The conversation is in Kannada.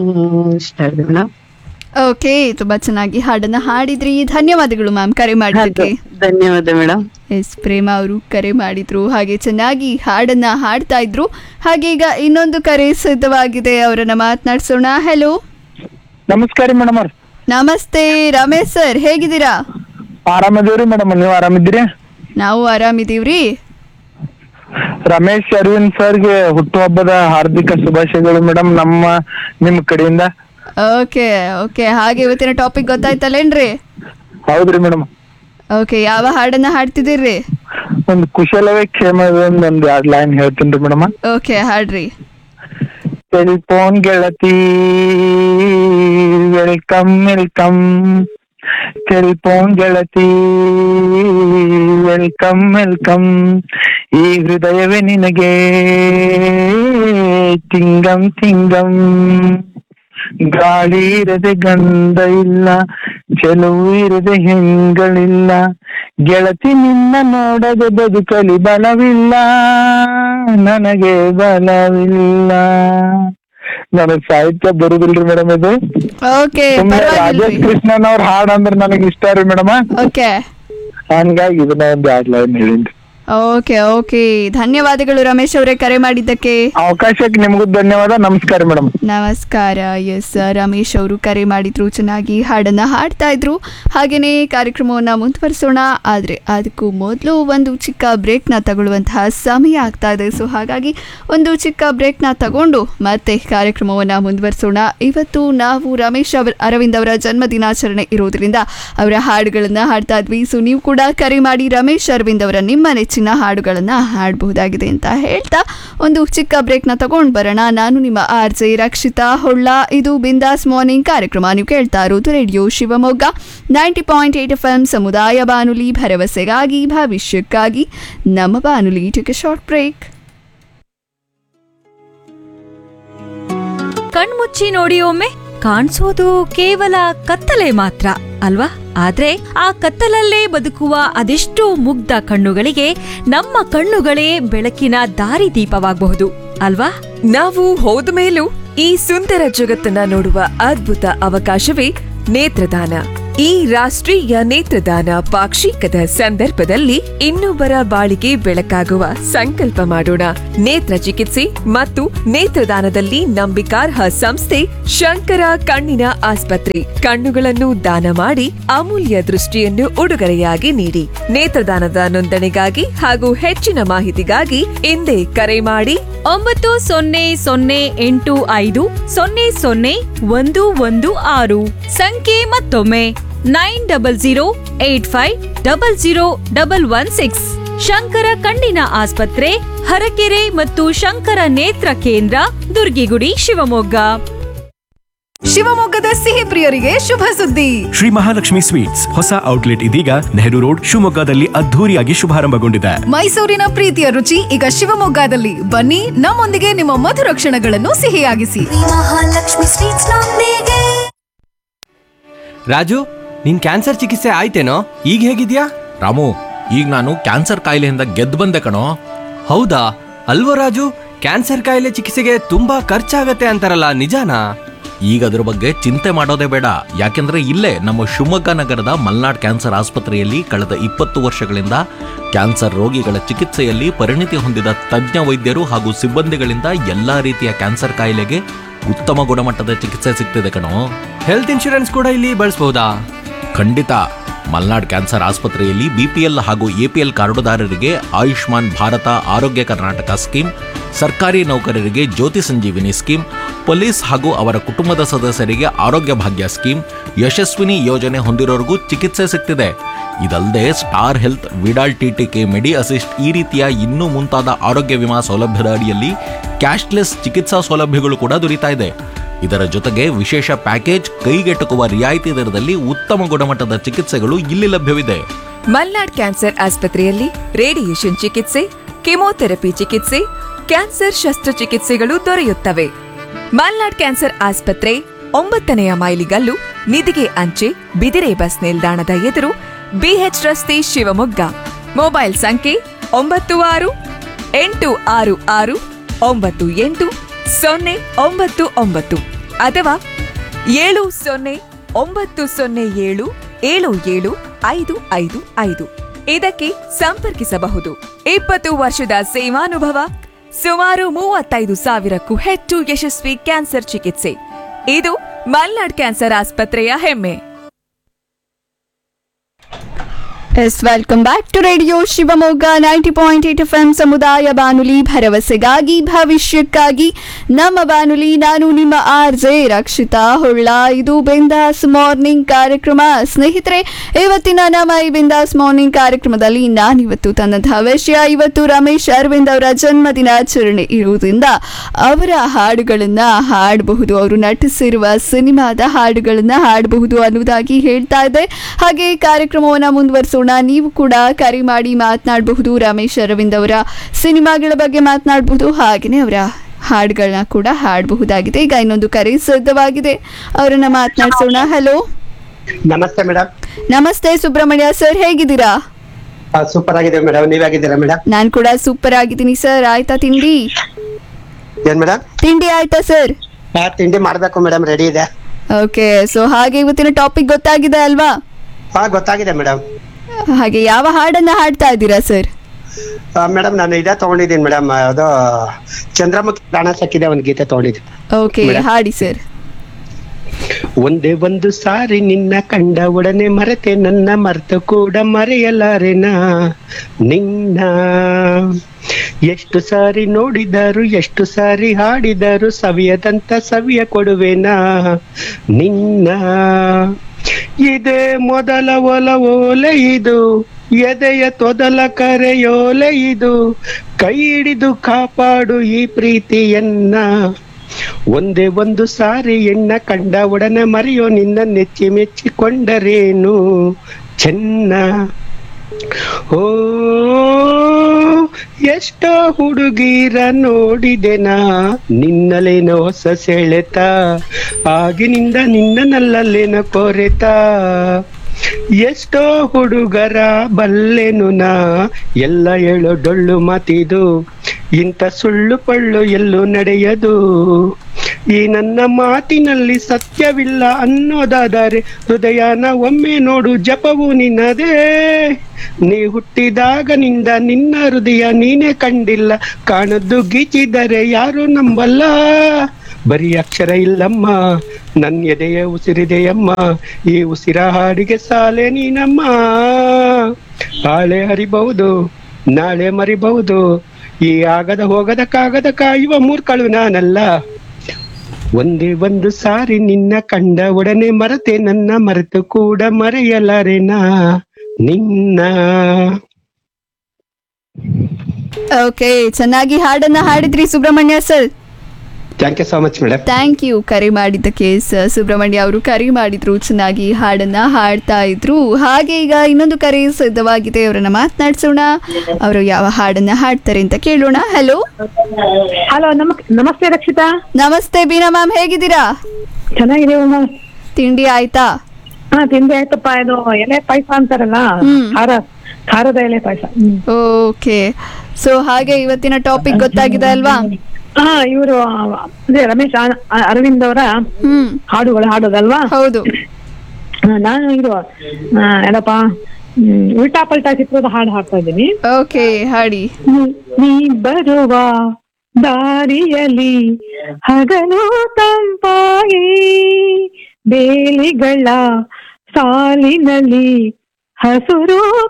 ಇಷ್ಟ ಆಗಿದೆ ಮೇಡಮ್ ಓಕೆ ತುಂಬಾ ಚೆನ್ನಾಗಿ ಹಾಡನ್ನ ಹಾಡಿದ್ರಿ ಧನ್ಯವಾದಗಳು ಮ್ಯಾಮ್ ಕರೆ ಮಾಡಿದ್ದಕ್ಕೆ ಧನ್ಯವಾದ ಮೇಡಮ್ ಎಸ್ ಪ್ರೇಮ ಅವರು ಕರೆ ಮಾಡಿದ್ರು ಹಾಗೆ ಚೆನ್ನಾಗಿ ಹಾಡನ್ನ ಹಾಡ್ತಾ ಇದ್ರು ಹಾಗೆ ಈಗ ಇನ್ನೊಂದು ಕರೆ ಸಿದ್ಧವಾಗಿದೆ ಅವರನ್ನ ಮಾತನಾಡ್ಸೋಣ ಹಲೋ ನಮಸ್ಕಾರ ಮೇಡಮ್ ಅವ್ರ ನಮಸ್ತೆ ರಮೇಶ್ ಸರ್ ಹೇಗಿದ್ದೀರಾ ಆರಾಮದೇವ್ರಿ ಮೇಡಮ್ ನೀವು ಆರಾಮಿದ್ದೀರಿ ನಾವು ಆರಾಮಿದೀವ್ರಿ ರಮೇಶ್ ಅರವಿಂದ್ ಸರ್ಗೆ ಹುಟ್ಟುಹಬ್ಬದ ಹಾರ್ದಿಕ ಶುಭಾಶಯಗಳು ಮೇಡಮ್ ನಮ್ಮ ನಿಮ್ಮ ಕಡೆಯಿಂದ ಓಕೆ ಓಕೆ ಹಾಗೆ ಇವತ್ತಿನ ಟಾಪಿಕ್ ಗೊತ್ತಾಯ್ತಲ್ಲೇನ್ರಿ ಹೌದ್ರಿ ಮೇಡಮ್ ಓಕೆ ಯಾವ ಹಾಡನ್ನ ಹಾಡ್ತಿದ್ದೀರಿ ಒಂದು ಕುಶಲವೇ ಕ್ಷೇಮವೇ ಒಂದ್ ಒಂದ್ ಎರಡ್ ಲೈನ್ ಹೇಳ್ತೀನಿ ರೀ ಮೇಡಮ್ ಓಕೆ ಹಾಡ್ರಿ ಟೆಲಿಫೋನ್ ಗೆಳತಿ ವೆಲ್ಕಮ್ ವೆಲ್ಕಮ್ ಟೆಲಿಫೋನ್ ಗೆಳತಿ ವೆಲ್ಕಮ್ ವೆಲ್ಕಮ್ ಈ ಹೃದಯವೇ ನಿನಗೆ ತಿಂಗಂ ತಿಂಗಂ ಗಾಳಿ ಇರದೆ ಗಂಧ ಇಲ್ಲ ಚೆಲುವು ಇರದೆ ಹೆಂಗಳಿಲ್ಲ ಗೆಳತಿ ನಿನ್ನ ನೋಡದೆ ಬದುಕಲಿ ಬಲವಿಲ್ಲ ನನಗೆ ಬಲವಿಲ್ಲ ನನಗ್ ಸಾಹಿತ್ಯ ಬರುದಿಲ್ರಿ ಮೇಡಮ್ ಇದು ಓಕೆ ಸುಮ್ನೆ ರಾಜೇಶ್ ಪರವಾಗಿಲ್ರಿ ಕೃಷ್ಣನ್ ಅವ್ರ ಹಾಡ್ ಅಂದ್ರ ನನಗ್ ಇಷ್ಟ ರೀ ಮೇಡಮ್ ಓಕೆ ಹಂಗಾಗಿ ಇದನ್ನ ಒಂದ್ ಎರಡ್ ಲೈನ್ ಹೇಳಿನ್ರಿ ಓಕೆ ಓಕೆ ಧನ್ಯವಾದಗಳು ರಮೇಶ್ ಅವರೇ ಕರೆ ಮಾಡಿದ್ದಕ್ಕೆ ಅವಕಾಶಕ್ಕೆ ನಿಮಗೂ ಧನ್ಯವಾದ ನಮಸ್ಕಾರ ಮೇಡಮ್ ನಮಸ್ಕಾರ ಎಸ್ ರಮೇಶ್ ಅವರು ಕರೆ ಮಾಡಿದ್ರು ಚೆನ್ನಾಗಿ ಹಾಡನ್ನ ಹಾಡ್ತಾ ಇದ್ರು ಹಾಗೆಯೇ ಕಾರ್ಯಕ್ರಮವನ್ನು ಮುಂದುವರಿಸೋಣ ಆದರೆ ಅದಕ್ಕೂ ಮೊದಲು ಒಂದು ಚಿಕ್ಕ ಬ್ರೇಕ್ನ ತಗೊಳ್ಳುವಂತಹ ಸಮಯ ಆಗ್ತಾ ಇದೆ ಸೊ ಹಾಗಾಗಿ ಒಂದು ಚಿಕ್ಕ ಬ್ರೇಕ್ನ ತಗೊಂಡು ಮತ್ತೆ ಕಾರ್ಯಕ್ರಮವನ್ನು ಮುಂದುವರಿಸೋಣ ಇವತ್ತು ನಾವು ರಮೇಶ್ ಅವರ ಅರವಿಂದ್ ಅವರ ಜನ್ಮ ದಿನಾಚರಣೆ ಇರೋದ್ರಿಂದ ಅವರ ಹಾಡುಗಳನ್ನು ಹಾಡ್ತಾ ಇದ್ವಿ ಸೊ ನೀವು ಕೂಡ ಕರೆ ಮಾಡಿ ರಮೇಶ್ ಅರವಿಂದ್ ಅವರ ನಿಮ್ಮ ನೆಚ್ಚಿನ ಹಾಡುಗಳನ್ನು ಹಾಡಬಹುದಾಗಿದೆ ಅಂತ ಹೇಳ್ತಾ ಒಂದು ಚಿಕ್ಕ ಬ್ರೇಕ್ನ ತಗೊಂಡು ಬರೋಣ ನಾನು ನಿಮ್ಮ ಆರ್ ಜೆ ರಕ್ಷಿತಾ ಹೊಳ್ಳ ಇದು ಬಿಂದಾಸ್ ಮಾರ್ನಿಂಗ್ ಕಾರ್ಯಕ್ರಮ ನೀವು ಕೇಳ್ತಾ ಇರೋದು radio Shivamogga ninety point eight F M ಸಮುದಾಯ ಬಾನುಲಿ ಭರವಸೆಗಾಗಿ ಭವಿಷ್ಯಕ್ಕಾಗಿ ನಮ್ಮ ಬಾನುಲಿ ಟೇಕ್ ಎ ಶಾರ್ಟ್ ಬ್ರೇಕ್ ಕಣ್ಮುಚ್ಚಿ ನೋಡಿ ಒಮ್ಮೆ ಕಾಣಿಸೋದು ಕೇವಲ ಕತ್ತಲೆ ಮಾತ್ರ ಅಲ್ವಾ ಆದ್ರೆ ಆ ಕತ್ತಲಲ್ಲೇ ಬದುಕುವ ಅದೆಷ್ಟೋ ಮುಗ್ಧ ಕಣ್ಣುಗಳಿಗೆ ನಮ್ಮ ಕಣ್ಣುಗಳೇ ಬೆಳಕಿನ ದಾರಿದೀಪವಾಗಬಹುದು ಅಲ್ವಾ ನಾವು ಹೋದ ಮೇಲೂ ಈ ಸುಂದರ ಜಗತ್ತನ್ನ ನೋಡುವ ಅದ್ಭುತ ಅವಕಾಶವೇ ನೇತ್ರದಾನ ಈ ರಾಷ್ಟ್ರೀಯ ನೇತ್ರದಾನ ಪಾಕ್ಷಿಕದ ಸಂದರ್ಭದಲ್ಲಿ ಇನ್ನೊಬ್ಬರ ಬಾಳಿಗೆ ಬೆಳಕಾಗುವ ಸಂಕಲ್ಪ ಮಾಡೋಣ ನೇತ್ರ ಚಿಕಿತ್ಸೆ ಮತ್ತು ನೇತ್ರದಾನದಲ್ಲಿ ನಂಬಿಕಾರ್ಹ ಸಂಸ್ಥೆ ಶಂಕರ ಕಣ್ಣಿನ ಆಸ್ಪತ್ರೆ ಕಣ್ಣುಗಳನ್ನು ದಾನ ಮಾಡಿ ಅಮೂಲ್ಯ ದೃಷ್ಟಿಯನ್ನು ಉಡುಗೊರೆಯಾಗಿ ನೀಡಿ ನೇತ್ರದಾನದ ನೋಂದಣಿಗಾಗಿ ಹಾಗೂ ಹೆಚ್ಚಿನ ಮಾಹಿತಿಗಾಗಿ ಹಿಂದೆ ಕರೆ ಮಾಡಿ ಒಂಬತ್ತು ಸೊನ್ನೆ ಸೊನ್ನೆ ಎಂಟು ಐದು ಸೊನ್ನೆ ಸೊನ್ನೆ ಒಂದು ಒಂದು ಆರು ಸಂಖ್ಯೆ ಮತ್ತೊಮ್ಮೆ nine double zero eight five double zero double one six Shankara ಕಣ್ಣಿನ ಆಸ್ಪತ್ರೆ ಹರಕೆರೆ ಮತ್ತು ಶಂಕರ ನೇತ್ರ ಕೇಂದ್ರ ದುರ್ಗಿಗುಡಿ ಶಿವಮೊಗ್ಗ ಶಿವಮೊಗ್ಗದ ಸಿಹಿ ಪ್ರಿಯರಿಗೆ ಶುಭ ಸುದ್ದಿ ಶ್ರೀ ಮಹಾಲಕ್ಷ್ಮಿ ಸ್ವೀಟ್ಸ್ ಹೊಸ ಔಟ್ಲೆಟ್ ಇದೀಗ ನೆಹರು ರೋಡ್ ಶಿವಮೊಗ್ಗದಲ್ಲಿ ಅದ್ಧೂರಿಯಾಗಿ ಶುಭಾರಂಭಗೊಂಡಿದೆ ಮೈಸೂರಿನ ಪ್ರೀತಿಯ ರುಚಿ ಈಗ ಶಿವಮೊಗ್ಗದಲ್ಲಿ ಬನ್ನಿ ನಮ್ಮೊಂದಿಗೆ ನಿಮ್ಮ ಮಧುರ ಕ್ಷಣಗಳನ್ನು ಸಿಹಿಯಾಗಿಸಿ ಮಹಾಲಕ್ಷ್ಮಿ ಸ್ವೀಟ್ಸ್ ನೊಂದಿಗೆ ರಾಜು ನಿನ್ ಕ್ಯಾನ್ಸರ್ ಚಿಕಿತ್ಸೆ ಆಯ್ತೇನೋ ಈಗ ಹೇಗಿದ್ಯಾ ರಾಮು ಈಗ ನಾನು ಕ್ಯಾನ್ಸರ್ ಕಾಯಿಲೆಯಿಂದ ಗೆದ್ದು ಬಂದೆ ಕಣೋ ಹೌದಾ ಅಲ್ವೋ ರಾಜು ಕ್ಯಾನ್ಸರ್ ಕಾಯಿಲೆ ಚಿಕಿತ್ಸೆಗೆ ತುಂಬಾ ಖರ್ಚಾಗತ್ತೆ ಅಂತಾರಲ್ಲ ನಿಜಾನಾ ಈಗ ಅದ್ರ ಬಗ್ಗೆ ಚಿಂತೆ ಮಾಡೋದೇ ಬೇಡ ಯಾಕೆಂದ್ರೆ ಇಲ್ಲೇ ನಮ್ಮ ಶಿವಮೊಗ್ಗ ನಗರದ ಮಲ್ನಾಡ್ ಕ್ಯಾನ್ಸರ್ ಆಸ್ಪತ್ರೆಯಲ್ಲಿ ಕಳೆದ ಇಪ್ಪತ್ತು ವರ್ಷಗಳಿಂದ ಕ್ಯಾನ್ಸರ್ ರೋಗಿಗಳ ಚಿಕಿತ್ಸೆಯಲ್ಲಿ ಪರಿಣಿತಿ ಹೊಂದಿದ ತಜ್ಞ ವೈದ್ಯರು ಹಾಗೂ ಸಿಬ್ಬಂದಿಗಳಿಂದ ಎಲ್ಲಾ ರೀತಿಯ ಕ್ಯಾನ್ಸರ್ ಕಾಯಿಲೆಗೆ ಉತ್ತಮ ಗುಣಮಟ್ಟದ ಚಿಕಿತ್ಸೆ ಸಿಗ್ತಿದೆ ಕಣೋ ಹೆಲ್ತ್ ಇನ್ಶೂರೆನ್ಸ್ ಕೂಡ ಇಲ್ಲಿ ಬಳಸಬಹುದಾ ಖಂಡಿತ ಮಲ್ನಾಡ್ ಕ್ಯಾನ್ಸರ್ ಆಸ್ಪತ್ರೆಯಲ್ಲಿ ಬಿಪಿಎಲ್ ಹಾಗೂ ಎಪಿಎಲ್ ಕಾರ್ಡುದಾರರಿಗೆ ಆಯುಷ್ಮಾನ್ ಭಾರತ ಆರೋಗ್ಯ ಕರ್ನಾಟಕ ಸ್ಕೀಮ್ ಸರ್ಕಾರಿ ನೌಕರರಿಗೆ ಜ್ಯೋತಿ ಸಂಜೀವಿನಿ ಸ್ಕೀಮ್ ಪೊಲೀಸ್ ಹಾಗೂ ಅವರ ಕುಟುಂಬದ ಸದಸ್ಯರಿಗೆ ಆರೋಗ್ಯ ಭಾಗ್ಯ ಸ್ಕೀಮ್ ಯಶಸ್ವಿನಿ ಯೋಜನೆ ಹೊಂದಿರೋರಿಗೂ ಚಿಕಿತ್ಸೆ ಸಿಗ್ತಿದೆ ಇದಲ್ಲದೆ Star Health Vidal TTK Medi Assist ಈ ರೀತಿಯ ಇನ್ನೂ ಮುಂತಾದ ಆರೋಗ್ಯ ವಿಮಾ ಸೌಲಭ್ಯದ ಅಡಿಯಲ್ಲಿ ಕ್ಯಾಶ್ಲೆಸ್ ಚಿಕಿತ್ಸಾ ಸೌಲಭ್ಯಗಳು ಕೂಡ ದೊರೀತಾ ಇದೆ ಇದರ ಜೊತೆಗೆ ವಿಶೇಷ ಪ್ಯಾಕೇಜ್ ಕೈಗೆಟುಕುವ ರಿಯಾಯಿತಿ ದರದಲ್ಲಿ ಉತ್ತಮ ಗುಣಮಟ್ಟದ ಚಿಕಿತ್ಸೆಗಳು ಇಲ್ಲಿ ಲಭ್ಯವಿದೆ ಮಲ್ನಾಡ್ ಕ್ಯಾನ್ಸರ್ ಆಸ್ಪತ್ರೆಯಲ್ಲಿ ರೇಡಿಯೇಷನ್ ಚಿಕಿತ್ಸೆ ಕೆಮೊಥೆರಪಿ ಚಿಕಿತ್ಸೆ ಕ್ಯಾನ್ಸರ್ ಶಸ್ತ್ರಚಿಕಿತ್ಸೆಗಳು ದೊರೆಯುತ್ತವೆ ಮಲ್ನಾಡ್ ಕ್ಯಾನ್ಸರ್ ಆಸ್ಪತ್ರೆ ಒಂಬತ್ತನೆಯ ಮೈಲಿಗಲ್ಲು ನಿಧಿಗೆ ಅಂಚೆ ಬಿದಿರೆ ಬಸ್ ನಿಲ್ದಾಣದ ಎದುರು ಬಿಎಚ್ ರಸ್ತೆ ಶಿವಮೊಗ್ಗ ಮೊಬೈಲ್ ಸಂಖ್ಯೆ ಒಂಬತ್ತು ಆರು ಎಂಟು ಆರು ಆರು ಒಂಬತ್ತು ಎಂಟು ಸೊನ್ನೆ ಒಂಬತ್ತು ಒಂಬತ್ತು ಅಥವಾ ಏಳು ಸೊನ್ನೆ ಒಂಬತ್ತು ಸೊನ್ನೆ ಏಳು ಏಳು ಏಳು ಐದು ಐದು ಐದು ಇದಕ್ಕೆ ಸಂಪರ್ಕಿಸಬಹುದು ಇಪ್ಪತ್ತು ವರ್ಷದ ಸೇವಾನುಭವ ಸುಮಾರು ಮೂವತ್ತೈದು ಸಾವಿರಕ್ಕೂ ಹೆಚ್ಚು ಯಶಸ್ವಿ ಕ್ಯಾನ್ಸರ್ ಚಿಕಿತ್ಸೆ ಇದು ಮಲ್ನಾಡ್ ಕ್ಯಾನ್ಸರ್ ಆಸ್ಪತ್ರೆಯ ಹೆಮ್ಮೆ yes welcome back to radio Shivamogga ninety point eight F M ಸಮುದಾಯ ಬಾನುಲಿ ಭರವಸೆಗಾಗಿ ಭವಿಷ್ಯಕ್ಕಾಗಿ ನಮ್ಮ ಬಾನುಲಿ ನಾನು ನಿಮ್ಮ ಆರ್ ಜೆ ರಕ್ಷಿತಾ ಹೊಳ್ಳ ಇದು ಬಿಂದಾಸ್ ಮಾರ್ನಿಂಗ್ ಕಾರ್ಯಕ್ರಮ ಸ್ನೇಹಿತರೆ ಇವತ್ತಿನ ನಮ್ಮ ಈ ಬಿಂದಾಸ್ ಮಾರ್ನಿಂಗ್ ಕಾರ್ಯಕ್ರಮದಲ್ಲಿ ನಾನಿವತ್ತು ತಂದಂತಹ ವಿಷಯ ಇವತ್ತು ರಮೇಶ್ ಅರವಿಂದ್ ಅವರ ಜನ್ಮದಿನಾಚರಣೆ ಇರುವುದರಿಂದ ಅವರ ಹಾಡುಗಳನ್ನ ಹಾಡಬಹುದು ಅವರು ನಟಿಸಿರುವ ಸಿನಿಮಾದ ಹಾಡುಗಳನ್ನ ಹಾಡಬಹುದು ಅನ್ನುವುದಾಗಿ ಹೇಳ್ತಾ ಇದ್ದೆ ಹಾಗೆ ಕಾರ್ಯಕ್ರಮವನ್ನ ಮುಂದುವರಿಸೋಣ ನೀವು ಕೂಡ ಕರೆ ಮಾಡಿ ಮಾತನಾಡಬಹುದು ರಮೇಶ್ ಅರವಿಂದ್ ಅವರ ಸಿನಿಮಾಗಳ ಬಗ್ಗೆ ಮಾತನಾಡಬಹುದು ಹಾಗೆಯೇ ಅವರ ಹಾಡುಗಳನ್ನ ಕೂಡ ಹಾಡಬಹುದಾಗಿದೆ ಈಗ ಇನ್ನೊಂದು ಕರೆ ಸಿದ್ಧವಾಗಿದೆ ಅವರನ್ನ ಮಾತನಾಡಿಸೋಣ ಹಲೋ ನಮಸ್ತೆ ಮೇಡಮ್ ನಮಸ್ತೆ ಸುಬ್ರಹ್ಮಣ್ಯ ಸರ್ ಹೇಗಿದ್ದೀರಾ ಸೂಪರ್ ಆಗಿದೆ ಮೇಡಮ್ ನೀವಾಗಿದ್ದೀರಾ ಮೇಡಮ್ ನಾನು ಕೂಡ ಸೂಪರ್ ಆಗಿದ್ದೀನಿ ಸರ್ ಆಯ್ತಾ ತಿಂಡಿ ಏನ್ ಮೇಡಮ್ ತಿಂಡಿ ಆಯ್ತಾ ಸರ್ ಹಾ ತಿಂಡಿ ಮಾಡ್ಬೇಕು ಮೇಡಮ್ ರೆಡಿ ಇದೆ ಓಕೆ ಸೊ ಹಾಗೆ ಇವತ್ತಿನ ಟಾಪಿಕ್ ಗೊತ್ತಾಗಿದೆ ಅಲ್ವಾ ಹಾ ಗೊತ್ತಾಗಿದೆ ಮೇಡಮ್ ಹಾಗೆ ಯಾವ ಹಾಡನ್ನ ಹಾಡ್ತಾ ಇದ್ದೀರಾ ಸರ್ ಮೇಡಮ್ ನಾನು ಇದೇ ತಗೊಂಡಿದ್ದೀನಿ ಮೇಡಮ್ ಅದು ಚಂದ್ರಮುಖಿ ಪ್ರಾಣ ಸಕ್ಕಿದೆ ಒಂದು ಗೀತೆ ತಗೊಂಡಿದ್ದೀನಿ ಓಕೆ Madam. ಹಾಡಿ ಸರ್ ಒಂದೇ ಒಂದು ಸಾರಿ ನಿನ್ನ ಕಂಡ ಒಡನೆ ಮರೆತೆ ನನ್ನ ಮರೆತು ಕೂಡ ಮರೆಯಲಾರೆನಾ ನಿನ್ನ ಎಷ್ಟು ಸಾರಿ ನೋಡಿದರು ಎಷ್ಟು ಸಾರಿ ಹಾಡಿದರು ಸವಿಯದಂತ ಸವಿಯ ಕೊಡುವೆನಾ ನಿನ್ನ ಇದೇ ಮೊದಲ ಒಲವೋಲೆ ಇದು ಎದೆಯ ತೊದಲ ಕರೆಯೋಲೆ ಇದು ಕೈ ಹಿಡಿದು ಕಾಪಾಡು ಈ ಪ್ರೀತಿಯನ್ನ ಒಂದೇ ಒಂದು ಸಾರಿ ಎಣ್ಣ ಕಂಡ ಒಡನೆ ಮರೆಯೋ ನಿನ್ನ ನೆಚ್ಚಿ ಮೆಚ್ಚಿಕೊಂಡರೇನು ಚೆನ್ನ ಓ ಎಷ್ಟೋ ಹುಡುಗೀರ ನೋಡಿದೆನಾ ನಿನ್ನಲೇನೋ ಹೊಸ ಸೆಳೆತ ಆಗಿನಿಂದ ನಿನ್ನನಲ್ಲಲೇನೋ ಕೊರೆತ ಎಷ್ಟೋ ಹುಡುಗರ ಬಲ್ಲೆನು ನಾ ಎಲ್ಲ ಹೇಳೋ ಡೊಳ್ಳು ಮಾತಿದು ಇಂಥ ಸುಳ್ಳು ಪಳ್ಳು ಎಲ್ಲೂ ನಡೆಯದು ಈ ನನ್ನ ಮಾತಿನಲ್ಲಿ ಸತ್ಯವಿಲ್ಲ ಅನ್ನೋದಾದರೆ ಹೃದಯನ ಒಮ್ಮೆ ನೋಡು ಜಪವು ನಿನ್ನದೇ ನೀ ಹುಟ್ಟಿದಾಗನಿಂದ ನಿನ್ನ ಹೃದಯ ನೀನೇ ಕಂಡಿಲ್ಲ ಕಾಣದ್ದು ಗೀಚಿದರೆ ಯಾರು ನಂಬಲ್ಲ ಬರೀ ಅಕ್ಷರ ಇಲ್ಲಮ್ಮ ನನ್ನ ಎದೆಯ ಉಸಿರಿದೆಯಮ್ಮ ಈ ಉಸಿರ ಹಾಡಿಗೆ ಸಾಲೆ ನೀನಮ್ಮ ಹಾಳೆ ಹರಿಬಹುದು ನಾಳೆ ಮರಿಬಹುದು ಈ ಆಗದ ಹೋಗದ ಕಾಗದ ಕಾಯುವ ಮೂರ್ಖಳು ನಾನಲ್ಲ ಒಂದೇ ಒಂದು ಸಾರಿ ನಿನ್ನ ಕಂಡ ಒಡನೆ ಮರೆತೆ ನನ್ನ ಮರೆತು ಕೂಡ ಮರೆಯಲಾರೆನಾ ನಿನ್ನ ಓಕೆ ಚೆನ್ನಾಗಿ ಹಾಡನ್ನ ಹಾಡಿದ್ರಿ Subrahmanya sir thank you so much madam thank you ಕರೆ ಮಾಡಿದ್ದಕ್ಕೆ ಸ- ಸುಬ್ರಹ್ಮಣ್ಯ ಅವರು ಕರೆ ಮಾಡಿದ್ರು ಚೆನ್ನಾಗಿ ಹಾಡನ್ನ ಹಾಡ್ತಾ ಇದ್ರು ಹಾಗೆ ಈಗ ಇನ್ನೊಂದು ಕರೆ ಸಿದ್ಧವಾಗಿದೆ ಅವರನ್ನ ಮಾತನಾಡ್ಸೋಣ ಅವರು ಯಾವ ಹಾಡನ್ನ ಹಾಡ್ತಾರೆ ಅಂತ ಕೇಳೋಣ ಹಲೋ ಹಲೋ ನಮಸ್ತೆ ರಕ್ಷಿತಾ ನಮಸ್ತೆ ಬೀನಾ ಮ್ಯಾಮ್ ಹೇಗಿದ್ದೀರಾ ಚೆನ್ನಾಗಿದೀವಿ ಮ್ಯಾಮ್ ತಿಂಡಿ ಆಯ್ತಾ ಹಾ ತಿಂಡಿ ಆಯ್ತಪ್ಪ ಇದು ಎಲೆ ಪಾಯಸ ಅಂತಾರಲ್ಲ ಖಾರ ಖಾರದ ಎಲೆ ಪಾಯಸ ಓಕೆ ಸೊ ಹಾಗೆ ಇವತ್ತಿನ ಟಾಪಿಕ್ ಗೊತ್ತಾಗಿದೆ ಅಲ್ವಾ ಹಾ ಇವರು ಅದೇ ರಮೇಶ್ ಆ- ಆ- ಅರವಿಂದ್ ಅವರ ಹಾಡುಗಳು ಹಾಡೋದಲ್ವಾ ಹೌದು ನಾನು ಇದು ಆ, ಏನಪ್ಪ ಹ್ಮ್, ಉಲ್ಟಾ ಪಲ್ಟಾ ಚಿತ್ರದ ಹಾಡು ಹಾಡ್ತಾ ಇದ್ದೀನಿ ಓಕೆ ಹಾಡಿ ನೀ ಬರುವ ದಾರಿಯಲ್ಲಿ ಹಗಲು ತಂಪಾಗಿ ಬೇಲಿಗಳ ಸಾಲಿನಲ್ಲಿ ಹಸುರು